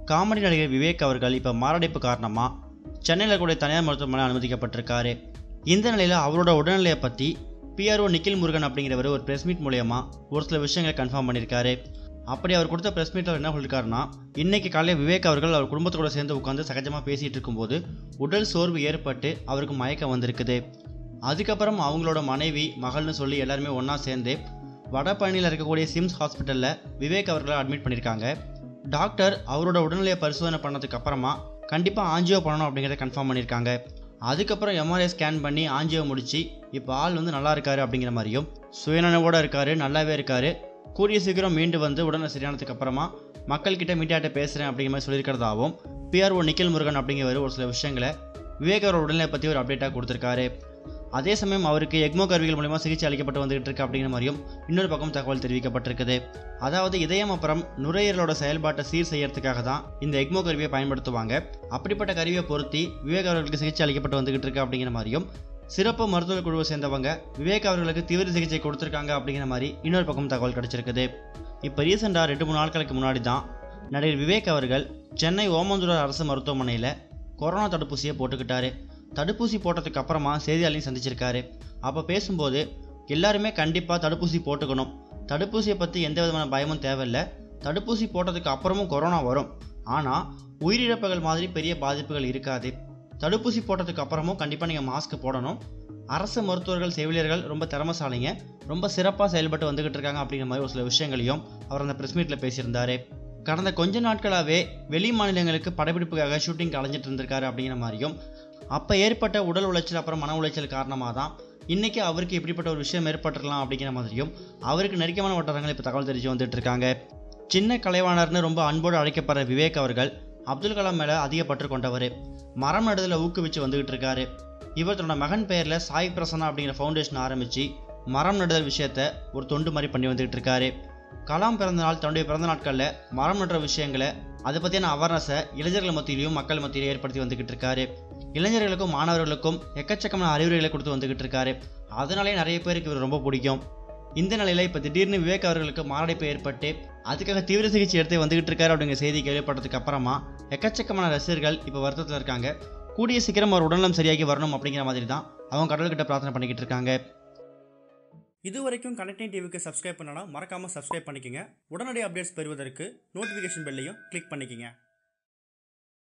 comedy நடிகர் விவேக் அவர்கள் இப்போ மாரடைப்பு காரணமாக சென்னையில் கூட தனியார் மருத்துவமனை அனுமதிக்கப்பட்டிருக்காரு இந்த நிலையில் அவரோட உடல்நிலையை பற்றி பிஆர்ஓ நிக்கில் முருகன் அப்படிங்கிறவர் ஒரு ப்ரெஸ் மீட் மூலயமா ஒரு சில விஷயங்களை கன்ஃபார்ம் பண்ணியிருக்காரு அப்படி அவர் கொடுத்த ப்ரெஸ் மீட்டில் என்ன சொல்லியிருக்காருன்னா இன்னைக்கு காலையில் விவேக் அவர்கள் அவர் குடும்பத்தோட சேர்ந்து உட்காந்து சகஜமாக பேசிகிட்டு இருக்கும்போது உடல் சோர்வு ஏற்பட்டு அவருக்கு மயக்கம் வந்திருக்குது அதுக்கப்புறம் அவங்களோட மனைவி மகள்னு சொல்லி எல்லாருமே ஒன்றா சேர்ந்து வடபழனியில் இருக்கக்கூடிய சிம்ஸ் ஹாஸ்பிட்டலில் விவேக் அவர்களை அட்மிட் பண்ணியிருக்காங்க டாக்டர் அவரோட உடல்நிலையை பரிசோதனை பண்ணதுக்கு அப்புறமா கண்டிப்பாக ஆஞ்சியோ பண்ணணும் அப்படிங்கிறத கன்ஃபார்ம் பண்ணியிருக்காங்க அதுக்கப்புறம் எம்ஆர்ஐ ஸ்கேன் பண்ணி ஆஞ்சியோ முடிச்சு இப்போ ஆள் வந்து நல்லா இருக்காரு அப்படிங்கிற மாதிரியும் சுயநனவோட இருக்காரு நல்லாவே இருக்காரு கூடிய சீக்கிரம் மீண்டு வந்து உடல்நிலை சரியானதுக்கு அப்புறமா மக்கள்கிட்ட மீடியாட்ட பேசுகிறேன் அப்படிங்கிற மாதிரி சொல்லியிருக்கிறதாவும் பிஆர்ஓ நிக்கில் முருகன் அப்படிங்கிறவர் ஒரு சில விஷயங்களை விவேக் அவரோட உடல்நிலை பற்றி ஒரு அப்டேட்டாக கொடுத்துருக்காரு அதே சமயம் அவருக்கு எக்மோ கருவிகள் மூலமா சிகிச்சை அளிக்கப்பட்டு வந்துகிட்டு இருக்கு அப்படிங்கிற மாதிரியும் இன்னொரு பக்கம் தகவல் தெரிவிக்கப்பட்டிருக்குது அதாவது இதயம் அப்புறம் நுரையீரலோட செயல்பாட்டை சீர் செய்யறதுக்காக தான் இந்த எக்மோ கருவியை பயன்படுத்துவாங்க அப்படிப்பட்ட கருவியை பொருத்தி விவேக் அவர்களுக்கு சிகிச்சை அளிக்கப்பட்டு வந்துகிட்டு இருக்கு அப்படிங்கிற மாதிரியும் சிறப்பு மருத்துவ குழுவை சேர்ந்தவங்க விவேக் அவர்களுக்கு தீவிர சிகிச்சை கொடுத்துருக்காங்க அப்படிங்கிற மாதிரி இன்னொரு பக்கம் தகவல் கிடைச்சிருக்குது இப்போ ரீசெண்டாக ரெண்டு மூணு நாட்களுக்கு முன்னாடி தான் நடிகர் விவேக் அவர்கள் சென்னை ஓமந்தூர் அரசு மருத்துவமனையில் கொரோனா தடுப்பூசியை போட்டுக்கிட்டாரு தடுப்பூசி போட்டதுக்கு அப்புறமா செய்தியாளரையும் சந்திச்சிருக்காரு அப்போ பேசும்போது எல்லாருமே கண்டிப்பாக தடுப்பூசி போட்டுக்கணும் தடுப்பூசியை பற்றி எந்த விதமான பயமும் தேவையில்லை தடுப்பூசி போட்டதுக்கு அப்புறமும் கொரோனா வரும் ஆனால் உயிரிழப்புகள் மாதிரி பெரிய பாதிப்புகள் இருக்காது தடுப்பூசி போட்டதுக்கு அப்புறமும் கண்டிப்பாக நீங்கள் மாஸ்க் போடணும் அரசு மருத்துவர்கள் செவிலியர்கள் ரொம்ப திறமசாலிங்க ரொம்ப சிறப்பாக செயல்பட்டு வந்துகிட்டு இருக்காங்க அப்படிங்கிற மாதிரி ஒரு சில விஷயங்களையும் அவர் அந்த ப்ரெஸ் மீட்டில் பேசியிருந்தாரு கடந்த கொஞ்ச நாட்களாகவே வெளி மாநிலங்களுக்கு படப்பிடிப்புக்காக ஷூட்டிங் அலைஞ்சிட்டு இருந்திருக்காரு அப்படிங்கிற மாதிரியும் அப்போ ஏற்பட்ட உடல் உளைச்சல் அப்புறம் மன உளைச்சல் காரணமாக தான் இன்றைக்கி அவருக்கு இப்படிப்பட்ட ஒரு விஷயம் ஏற்பட்டிருக்கலாம் அப்படிங்கிற மாதிரியும் அவருக்கு நெருக்கமான வட்டாரங்கள் இப்போ தகவல் தெரிஞ்சு வந்துட்டு இருக்காங்க சின்ன கலைவாணர்னு ரொம்ப அன்போடு அழைக்கப்படுற விவேக் அவர்கள் அப்துல் கலாம் மேலே அதிக பற்று கொண்டவர் மரம் நடுதலை ஊக்குவிச்சு வந்துகிட்டு இருக்காரு இவர் தன்னோட மகன் பெயரில் சாய் பிரசன்னா அப்படிங்கிற ஃபவுண்டேஷன் ஆரம்பித்து மரம் நடுதல் விஷயத்த ஒரு தொண்டு மாதிரி பண்ணி வந்துகிட்டு இருக்காரு கலாம் பிறந்த நாள் தன்னுடைய பிறந்த நாட்களில் மரம் நடுற விஷயங்களை அதை பற்றியான அவேர்னஸை இளைஞர்கள் மத்தியிலையும் மக்கள் மத்தியிலையும் ஏற்படுத்தி வந்துக்கிட்டு இருக்காரு இளைஞர்களுக்கும் மாணவர்களுக்கும் எக்கச்சக்கமான அறிவுரைகளை கொடுத்து வந்துக்கிட்டு இருக்காரு அதனாலே நிறைய பேருக்கு இவர் ரொம்ப பிடிக்கும் இந்த நிலையில் இப்போ திடீர்னு விவேக் அவர்களுக்கு மாரடைப்பு ஏற்பட்டு அதுக்காக தீவிர சிகிச்சை எடுத்து வந்துகிட்டு இருக்காரு அப்படிங்கிற செய்தி கேள்விப்பட்டதுக்கு அப்புறமா எக்கச்சக்கமான ரசிகர்கள் இப்போ வருத்தத்தில் இருக்காங்க கூடிய சீக்கிரம் அவர் உடல்நலம் சரியாகி வரணும் அப்படிங்கிற மாதிரி தான் அவங்க கடவுள்கிட்ட பிரார்த்தனை பண்ணிக்கிட்டு இருக்காங்க இது வரைக்கும் கனெக்டிங் டிவிக்கு சப்ஸ்கிரைப் பண்ணனா மறக்காமல் சப்ஸ்கிரைப் பண்ணிக்கங்க உடனடி அப்டேட்ஸ் பெறுவதற்கு நோட்டிஃபிகேஷன் பெல்லையும் கிளிக் பண்ணிக்கங்க